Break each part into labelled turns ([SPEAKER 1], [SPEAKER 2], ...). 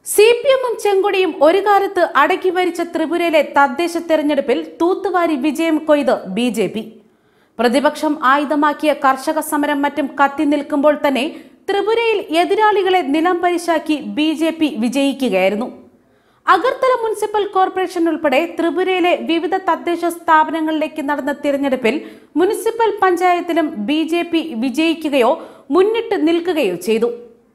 [SPEAKER 1] C P എമ്മും ചെങ്കൊടിയും ഒരു കാലത്ത് അടക്കി ഭരിച്ച ത്രിപുരയിലെ തദ്ദേശ തെരഞ്ഞെടുപ്പിൽ തൂത്തുവാരി വിജയം കൊയ്ത് ബി ജെ പി പ്രതിപക്ഷം ആയുധമാക്കിയ കർഷക സമരം മറ്റും കത്തി നിൽക്കുമ്പോൾ തന്നെ ത്രിപുരയിൽ എതിരാളികളെ നിലം പരിശാക്കി ബി ജെ പി വിജയിക്കുകയായിരുന്നു അഗർത്തല മുനിസിപ്പൽ കോർപ്പറേഷൻ ഉൾപ്പെടെ ത്രിപുരയിലെ വിവിധ തദ്ദേശ സ്ഥാപനങ്ങളിലേക്ക് നടന്ന തിരഞ്ഞെടുപ്പിൽ മുനിസിപ്പൽ പഞ്ചായത്തിലും ബി ജെ പി വിജയിക്കുകയോ മുന്നിട്ട് നിൽക്കുകയോ ചെയ്തു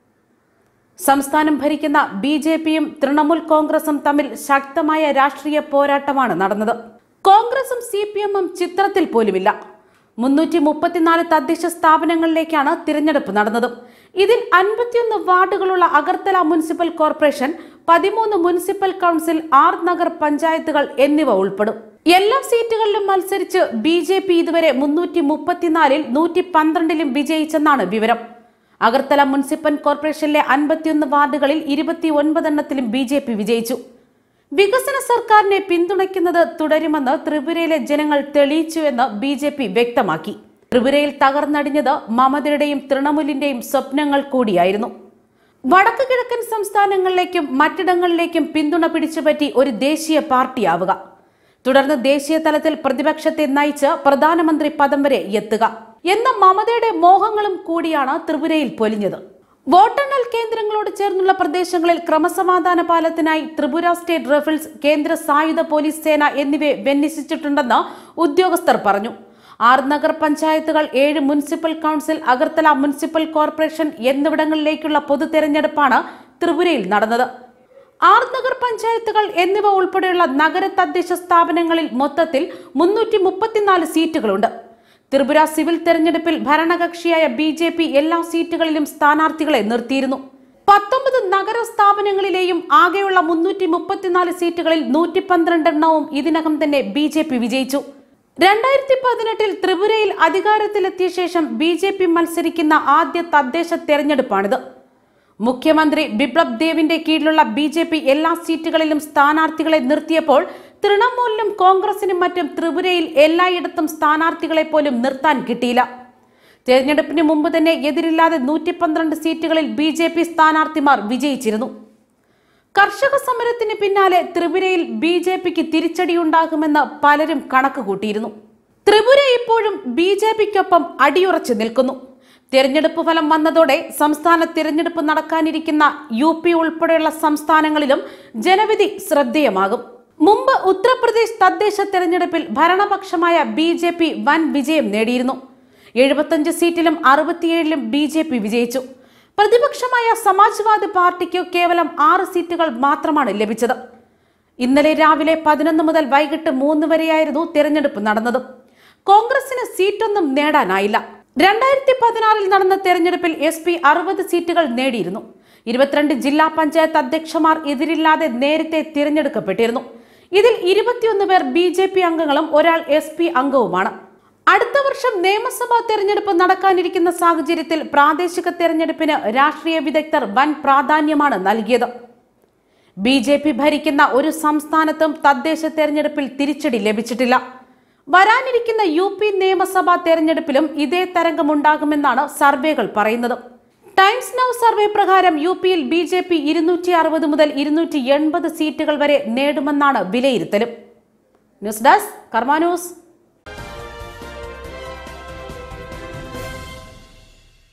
[SPEAKER 1] സംസ്ഥാനം ഭരിക്കുന്ന ബി ജെ പിയും തൃണമൂൽ കോൺഗ്രസും തമ്മിൽ ശക്തമായ രാഷ്ട്രീയ പോരാട്ടമാണ് നടന്നത് കോൺഗ്രസും സി പി എമ്മും ചിത്രത്തിൽ പോലുമില്ല മുന്നൂറ്റി മുപ്പത്തിനാല് തദ്ദേശ സ്ഥാപനങ്ങളിലേക്കാണ് തിരഞ്ഞെടുപ്പ് നടന്നത് ഇതിൽ അൻപത്തിയൊന്ന് വാർഡുകളുള്ള അഗർത്തല മുനിസിപ്പൽ കോർപ്പറേഷൻ പതിമൂന്ന് മുനിസിപ്പൽ കൗൺസിൽ ആറ് നഗർ പഞ്ചായത്തുകൾ എന്നിവ ഉൾപ്പെടും എല്ലാ സീറ്റുകളിലും മത്സരിച്ച് ബി ജെ പി ഇതുവരെ മുന്നൂറ്റി മുപ്പത്തിനാലിൽ നൂറ്റി പന്ത്രണ്ടിലും വിജയിച്ചെന്നാണ് വിവരം അഗർത്തല മുനിസിപ്പൽ കോർപ്പറേഷനിലെ അൻപത്തിയൊന്ന് വാർഡുകളിൽ ഇരുപത്തി ഒൻപതെണ്ണത്തിലും ബി ജെ പി വിജയിച്ചു വികസന സർക്കാരിനെ പിന്തുണയ്ക്കുന്നത് തുടരുമെന്ന് ത്രിപുരയിലെ ജനങ്ങൾ തെളിയിച്ചുവെന്ന് ബി ജെ പി വ്യക്തമാക്കി ത്രിപുരയിൽ തകർന്നടിഞ്ഞത് മമതയുടെയും തൃണമൂലിന്റെയും സ്വപ്നങ്ങൾ കൂടിയായിരുന്നു വടക്ക് കിഴക്കൻ സംസ്ഥാനങ്ങളിലേക്കും മറ്റിടങ്ങളിലേക്കും പിന്തുണ പിടിച്ചുപറ്റി ഒരു ദേശീയ പാർട്ടിയാവുക തുടർന്ന് ദേശീയ തലത്തിൽ പ്രതിപക്ഷത്തെ നയിച്ച് പ്രധാനമന്ത്രി പദം വരെ എത്തുക എന്ന മമതയുടെ മോഹങ്ങളും കൂടിയാണ് ത്രിപുരയിൽ പൊലിഞ്ഞത് വോട്ടെണ്ണൽ കേന്ദ്രങ്ങളോട് ചേർന്നുള്ള പ്രദേശങ്ങളിൽ ക്രമസമാധാന പാലത്തിനായി ത്രിപുര സ്റ്റേറ്റ് റഫിൾസ് കേന്ദ്ര സായുധ പോലീസ് സേന എന്നിവയെ വിന്യസിച്ചിട്ടുണ്ടെന്ന് ഉദ്യോഗസ്ഥർ പറഞ്ഞു ആറ് നഗർ പഞ്ചായത്തുകൾ ഏഴ് municipal council Agartala municipal corporation എന്നിവിടങ്ങളിലേക്കുള്ള പൊതു തെരഞ്ഞെടുപ്പാണ് ത്രിപുരയിൽ നടന്നത് ആറ് നഗർ പഞ്ചായത്തുകൾ എന്നിവ ഉൾപ്പെടെയുള്ള നഗര തദ്ദേശ സ്ഥാപനങ്ങളിൽ മൊത്തത്തിൽ മുന്നൂറ്റി മുപ്പത്തിനാല് സീറ്റുകളുണ്ട് ത്രിപുര സിവിൽ തെരഞ്ഞെടുപ്പിൽ ഭരണകക്ഷിയായ ബി ജെ പി എല്ലാ സീറ്റുകളിലും സ്ഥാനാർത്ഥികളെ നിർത്തിയിരുന്നു പത്തൊമ്പത് നഗര സ്ഥാപനങ്ങളിലെയും ആകെയുള്ള മുന്നൂറ്റി മുപ്പത്തിനാല് സീറ്റുകളിൽ നൂറ്റി പന്ത്രണ്ടെണ്ണവും ഇതിനകം തന്നെ ബി ജെ പി വിജയിച്ചു രണ്ടായിരത്തി പതിനെട്ടിൽ ത്രിപുരയിൽ അധികാരത്തിലെത്തിയ ശേഷം ബി ജെ പി മത്സരിക്കുന്ന ആദ്യ തദ്ദേശ തെരഞ്ഞെടുപ്പാണിത് മുഖ്യമന്ത്രി ബിപ്ലബ് ദേവിന്റെ കീഴിലുള്ള ബി ജെ പി എല്ലാ സീറ്റുകളിലും സ്ഥാനാർത്ഥികളെ നിർത്തിയപ്പോൾ തൃണമൂലിനും കോൺഗ്രസിനും മറ്റും ത്രിപുരയിൽ എല്ലായിടത്തും സ്ഥാനാർത്ഥികളെ പോലും നിർത്താൻ കിട്ടിയില്ല തെരഞ്ഞെടുപ്പിന് മുമ്പ് തന്നെ എതിരില്ലാതെ നൂറ്റി പന്ത്രണ്ട് സീറ്റുകളിൽ ബി ജെ പി സ്ഥാനാർത്ഥിമാർ വിജയിച്ചിരുന്നു കർഷക സമരത്തിന് പിന്നാലെ ത്രിപുരയിൽ ബി ജെ പിക്ക് തിരിച്ചടിയുണ്ടാകുമെന്ന് പലരും കണക്ക് കൂട്ടിയിരുന്നു ത്രിപുര ഇപ്പോഴും ബി ജെ പിക്കൊപ്പം അടിയുറച്ചു നിൽക്കുന്നു തിരഞ്ഞെടുപ്പ് ഫലം വന്നതോടെ സംസ്ഥാന തിരഞ്ഞെടുപ്പ് നടക്കാനിരിക്കുന്ന യു പി ഉൾപ്പെടെയുള്ള സംസ്ഥാനങ്ങളിലും ജനവിധി ശ്രദ്ധേയമാകും മുമ്പ് ഉത്തർപ്രദേശ് തദ്ദേശ തെരഞ്ഞെടുപ്പിൽ ഭരണപക്ഷമായ ബി ജെ പി വൻ വിജയം നേടിയിരുന്നു എഴുപത്തഞ്ച് സീറ്റിലും അറുപത്തിയേഴിലും ബി ജെ പി വിജയിച്ചു പ്രതിപക്ഷമായ സമാജ്വാദി പാർട്ടിക്ക് കേവലം ആറ് സീറ്റുകൾ മാത്രമാണ് ലഭിച്ചത് ഇന്നലെ രാവിലെ പതിനൊന്ന് മുതൽ വൈകിട്ട് മൂന്ന് വരെയായിരുന്നു തിരഞ്ഞെടുപ്പ് നടന്നത് കോൺഗ്രസിന് സീറ്റൊന്നും നേടാനായില്ല രണ്ടായിരത്തി പതിനാറിൽ നടന്ന തെരഞ്ഞെടുപ്പിൽ എസ് പി അറുപത് സീറ്റുകൾ നേടിയിരുന്നു ഇരുപത്തിരണ്ട് ജില്ലാ പഞ്ചായത്ത് അധ്യക്ഷന്മാർ എതിരില്ലാതെ നേരത്തെ തിരഞ്ഞെടുക്കപ്പെട്ടിരുന്നു ഇതിൽ ഇരുപത്തിയൊന്ന് പേർ ബി ജെ പി അംഗങ്ങളും ഒരാൾ എസ് പി അംഗവുമാണ് അടുത്ത വർഷം നിയമസഭാ തെരഞ്ഞെടുപ്പ് നടക്കാനിരിക്കുന്ന സാഹചര്യത്തിൽ പ്രാദേശിക തെരഞ്ഞെടുപ്പിന് രാഷ്ട്രീയ വിദഗ്ധർ വൻ പ്രാധാന്യമാണ് നൽകിയത് ബി ജെ പി ഭരിക്കുന്ന ഒരു സംസ്ഥാനത്തും തദ്ദേശ തെരഞ്ഞെടുപ്പിൽ തിരിച്ചടി ലഭിച്ചിട്ടില്ല വരാനിരിക്കുന്ന യു പി നിയമസഭാ തെരഞ്ഞെടുപ്പിലും ഇതേ തരംഗമുണ്ടാകുമെന്നാണ് സർവേകൾ പറയുന്നത് ടൈംസ് നൗ സർവേ പ്രകാരം യു പിയിൽ ബി ജെ പി ഇരുന്നൂറ്റി അറുപത് മുതൽ ഇരുന്നൂറ്റി എൺപത് സീറ്റുകൾ വരെ നേടുമെന്നാണ് വിലയിരുത്തലും ന്യൂസ് ഡെസ്ക് കർമാ ന്യൂസ്